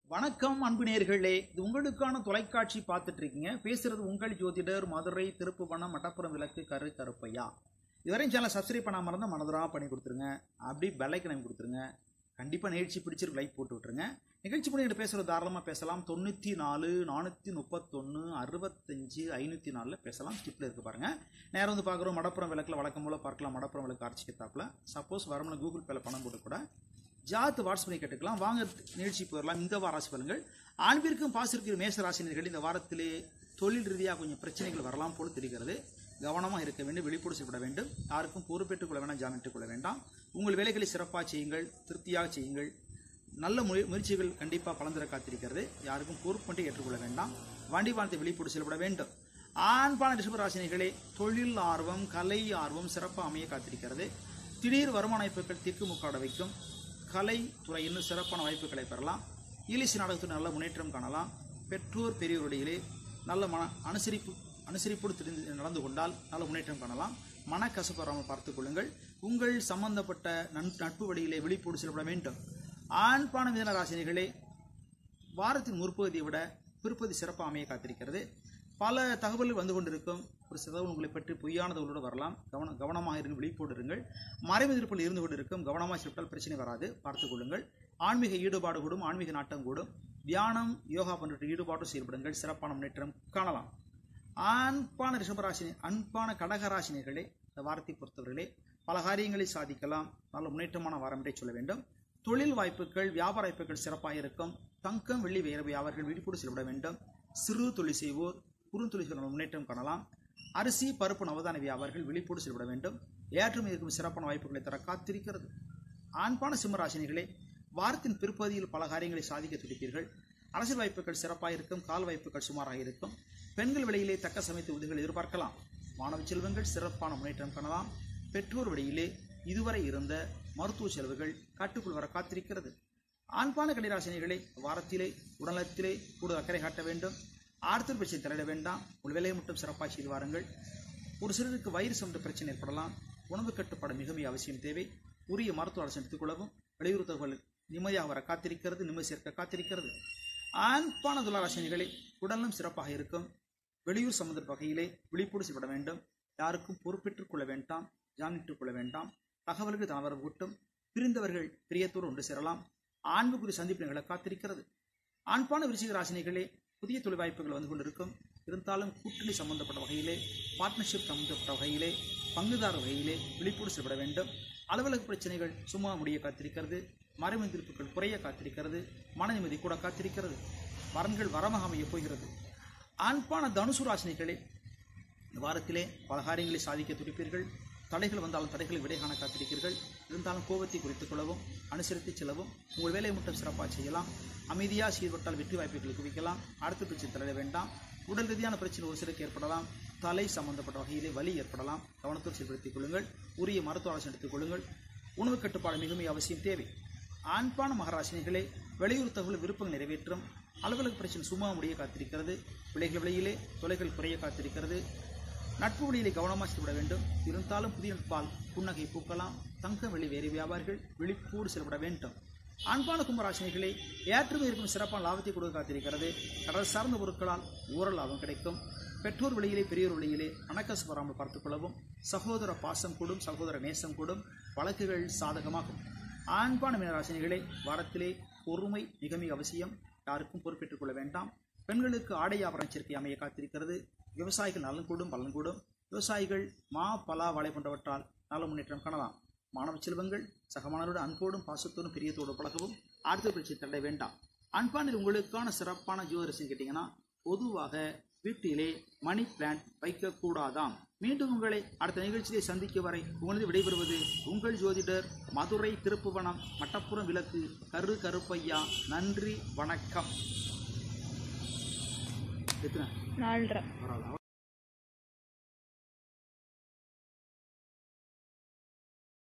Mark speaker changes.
Speaker 1: வணக்கம் அன்பு நேர்களே இது உங்களுக்கான தொலைக்காட்சி பார்த்துட்டு இருக்கீங்க பேசுறது உங்கள் ஜோதிடர் மதுரை திருப்புவனம் மட்டப்புறம் விளக்கு கரு கருப்பையா இதுவரையும் சேனல் சப்ஸ்கிரைப் பண்ணாம இருந்தால் மனதரா பண்ணி கொடுத்துருங்க அப்படி பெல்லைக்கனை கொடுத்துருங்க கண்டிப்பாக நிகழ்ச்சி பிடிச்சிருக்கு லைக் போட்டு விட்டுருங்க நிகழ்ச்சி பண்ணி பேசுகிறது தாராளமாக பேசலாம் தொண்ணூற்றி நாலு நானூற்றி முப்பத்தொன்று அறுபத்தஞ்சு ஐநூற்றி நாலில் பேசலாம் ஸ்டிப்பில் இருக்கு பாருங்க நேரம் வந்து பார்க்குறோம் மடப்புறம் விளக்கில் வழக்கம் போல பார்க்கலாம் மடப்புறம் விளக்கு அரைச்சிக்கத்தாப்புல சப்போஸ் வரமுன்னு கூகுள் பேல பணம் போட்டு கூட ஜாத்து வாட்ஸ் பண்ணி கேட்டுக்கலாம் வாங்க நிகழ்ச்சி போயிடலாம் இந்த வார ராசி பலன்கள் ஆண்பிற்கும் பாசிற்கும் மேச ராசினியர்கள் இந்த வாரத்திலே தொழில் ரீதியாக கொஞ்சம் பிரச்சனைகள் வரலாம் போல தெரிகிறது கவனமாக இருக்க வேண்டும் விழிப்போடு செய்யப்பட வேண்டும் யாருக்கும் பொறுப்பேற்றுக் கொள்ள வேண்டாம் ஜாமீட்டுக் கொள்ள வேண்டாம் உங்கள் வேலைகளை சிறப்பாக செய்யுங்கள் திருப்தியாக செய்யுங்கள் நல்ல முய முயற்சிகள் கண்டிப்பாக பலன் தர காத்திருக்கிறது யாருக்கும் பொறுப்பு ஏற்றுக்கொள்ள வேண்டாம் வண்டி வானத்தை விழிப்போடு செயல்பட வேண்டும் ஆண்பான ரிஷபராசினிகளே தொழில் ஆர்வம் கலை ஆர்வம் சிறப்பாக அமைய காத்திருக்கிறது திடீர் வருமான வாய்ப்புகள் திக்குமுக்காட வைக்கும் கலை துறை இன்னும் சிறப்பான வாய்ப்புகளை பெறலாம் ஈலிசி நாடகத்தில் நல்ல முன்னேற்றம் காணலாம் பெற்றோர் பெரியோருடையிலே நல்ல மன அனுசரிப்பு அனுசரிப்போடு தெரிந்து நடந்து கொண்டால் நல்ல முன்னேற்றம் காணலாம் மனக்கசப்பு வராமல் பார்த்துக் கொள்ளுங்கள் உங்கள் சம்பந்தப்பட்ட நன் நட்பு வழியிலே விழிப்போடு செல்லப்பட வேண்டும் ஆண்பான மிதன ராசினிகளே வாரத்தின் முற்பகுதியை விட பிற்பகுதி சிறப்பாக அமைய காத்திருக்கிறது பல தகவல்கள் வந்து கொண்டிருக்கும் ஒரு சில தகவல் உங்களை பற்றி பொய்யான தகவலோடு வரலாம் கவன கவனமாக இருங்கள் விழிப்போடு இருங்கள் மறைவு எதிர்ப்பில் இருந்து கொண்டிருக்கும் கவனமாக செலுத்தால் பிரச்சனை வராது பார்த்துக் கொள்ளுங்கள் ஆன்மீக ஈடுபாடு கூடும் ஆன்மீக நாட்டம் கூடும் தியானம் யோகா போன்ற ஈடுபாடு செயல்படுங்கள் சிறப்பான முன்னேற்றம் காணலாம் அன்பான ரிஷபராசினி அன்பான கடகராசினியர்களே இந்த வாரத்தை பொறுத்தவர்களே பல காரியங்களை சாதிக்கலாம் நல்ல முன்னேற்றமான வாரம் என்றே சொல்ல வேண்டும் தொழில் வாய்ப்புகள் வியாபார வாய்ப்புகள் சிறப்பாக இருக்கும் தங்கம் வெள்ளி வேற வியாபாரிகள் விழிப்போடு செயல்பட வேண்டும் சிறு தொழில் செய்வோர் குறுந்தொழில் செய்வோர் முன்னேற்றம் காணலாம் அரிசி பருப்பு நவதான வியாபாரிகள் விழிப்போடு செயல்பட வேண்டும் ஏற்றுமதி இருக்கும் சிறப்பான வாய்ப்புகளை தர காத்திருக்கிறது ஆண்பான சிம்மராசினிகளே வாரத்தின் பிற்பகுதியில் பல காரியங்களை சாதிக்க துடிப்பீர்கள் அரசியல் வாய்ப்புகள் சிறப்பாக இருக்கும் கால் வாய்ப்புகள் சுமாராக இருக்கும் பெண்கள் வெளியிலே தக்க சமைத்து உதவிகள் எதிர்பார்க்கலாம் மாணவ செல்வங்கள் சிறப்பான முன்னேற்றம் காணலாம் பெற்றோர் வழியிலே இதுவரை இருந்த மருத்துவ செலவுகள் கட்டுக்குள் வர காத்திருக்கிறது ஆண்பான கடிராசினிகளை வாரத்திலே உடலத்திலே கூடுதல் அக்கறை காட்ட வேண்டும் ஆர்த்தர் பிரச்சனை தலையிட வேண்டாம் உங்கள் வேலையை மட்டும் சிறப்பாக செய்து வாருங்கள் ஒரு சிலருக்கு வயிறு சம்பந்த பிரச்சனை ஏற்படலாம் உணவு கட்டுப்பாடு மிகவும் அவசியம் தேவை உரிய மருத்துவ அரசு எடுத்துக்கொள்ளவும் வெளியூர் தகவல் நிம்மதியாக வர காத்திருக்கிறது நிம்மதி சேர்க்க காத்திருக்கிறது ஆண்பான துளாராசினிகளை உடலும் சிறப்பாக இருக்கும் வெளியூர் சம்பந்த வகையிலே விழிப்போடு செயல்பட வேண்டும் யாருக்கும் பொறுப்பேற்றுக் கொள்ள வேண்டாம் ஜாமீனிட்டுக் கொள்ள வேண்டாம் தகவலுக்கு தனவரவு கூட்டும் பிரிந்தவர்கள் பிரியத்தோடு ஒன்று சேரலாம் ஆண்புக்குறி சந்திப்பு நிகழ காத்திருக்கிறது ஆண்பான விருச்சிக ராசினிகளே புதிய தொழில் வாய்ப்புகள் வந்து கொண்டிருக்கும் இருந்தாலும் கூட்டணி சம்பந்தப்பட்ட வகையிலே பார்ட்னர்ஷிப் சம்பந்தப்பட்ட வகையிலே பங்குதார வகையிலே விழிப்போடு செயல்பட வேண்டும் அலுவலக பிரச்சனைகள் சும்மா முடிய காத்திருக்கிறது மறைமுக திருப்புகள் குறைய காத்திருக்கிறது மன நிம்மதி கூட காத்திருக்கிறது வரன்கள் வரமாக அமைய போகிறது ஆண்பான தனுசு ராசினிகளே இந்த வாரத்திலே பல காரியங்களை சாதிக்க துடிப்பீர்கள் தடைகள் வந்தாலும் தடைகளை விடை காண காத்திருக்கிறீர்கள் இருந்தாலும் கோபத்தை குறித்துக் கொள்ளவும் அனுசரித்து செல்லவும் உங்கள் வேலையை மட்டும் சிறப்பாக செய்யலாம் அமைதியாக செயல்பட்டால் வெற்றி வாய்ப்புகளை குவிக்கலாம் அடுத்த பிரச்சனை தலையிட வேண்டாம் உடல் ரீதியான பிரச்சனை ஒரு சிலருக்கு ஏற்படலாம் தலை சம்பந்தப்பட்ட வகையிலே வலி ஏற்படலாம் கவனத்தோடு செயல்படுத்திக் கொள்ளுங்கள் உரிய மருத்துவ ஆலோசனை எடுத்துக் கொள்ளுங்கள் உணவு கட்டுப்பாடு மிகவும் அவசியம் தேவை ஆண்பான மகராசினிகளே வெளியூர் தகவல் விருப்பங்கள் நிறைவேற்றும் அலுவலக பிரச்சனை சும்மா முடிய காத்திருக்கிறது விலைகள் விலையிலே தொலைகள் குறைய காத்திருக்கிறது நட்பு வழியிலே கவனமாக செயல்பட வேண்டும் இருந்தாலும் புதிய நட்பால் புன்னகை பூக்கலாம் தங்கம் வெளி வேறு வியாபாரிகள் விழிப்போடு செயல்பட வேண்டும் அன்பான கும்பராசினிகளே ஏற்றுமதி இருக்கும் சிறப்பான லாபத்தை கொடுக்க காத்திருக்கிறது கடல் சார்ந்த பொருட்களால் ஊரல் லாபம் கிடைக்கும் பெற்றோர் வழியிலே பெரியோர் வழியிலே அணக்கசு வராமல் பார்த்துக் கொள்ளவும் சகோதர பாசம் கூடும் சகோதர நேசம் கூடும் வழக்குகள் சாதகமாகும் ஆண்பான மீனராசினிகளே வாரத்திலே பொறுமை மிக மிக அவசியம் யாருக்கும் பொறுப்பேற்றுக் கொள்ள வேண்டாம் பெண்களுக்கு ஆடை ஆபரண சேர்க்கை அமைய காத்திருக்கிறது விவசாயிகள் நலன் கூடும் பலன் கூடும் விவசாயிகள் மா பலா வாழை போன்றவற்றால் நல்ல முன்னேற்றம் காணலாம் மாணவ செல்வங்கள் சகமானவரோடு அன்போடும் பாசத்தோடும் பிரியத்தோடு பழகவும் அடுத்த பிரச்சனை தள்ள வேண்டாம் அன்பானில் உங்களுக்கான சிறப்பான ஜோதிரசன் கேட்டிங்கன்னா பொதுவாக வீட்டிலே மணி பிளான்ட் வைக்கக்கூடாதாம் மீண்டும் உங்களை அடுத்த நிகழ்ச்சியை சந்திக்கும் வரை உங்களது விடைபெறுவது உங்கள் ஜோதிடர் மதுரை திருப்புவனம் மட்டப்புறம் விளக்கு கரு கருப்பையா நன்றி வணக்கம் எத்தனை
Speaker 2: நாலரை
Speaker 1: பரவாயில்ல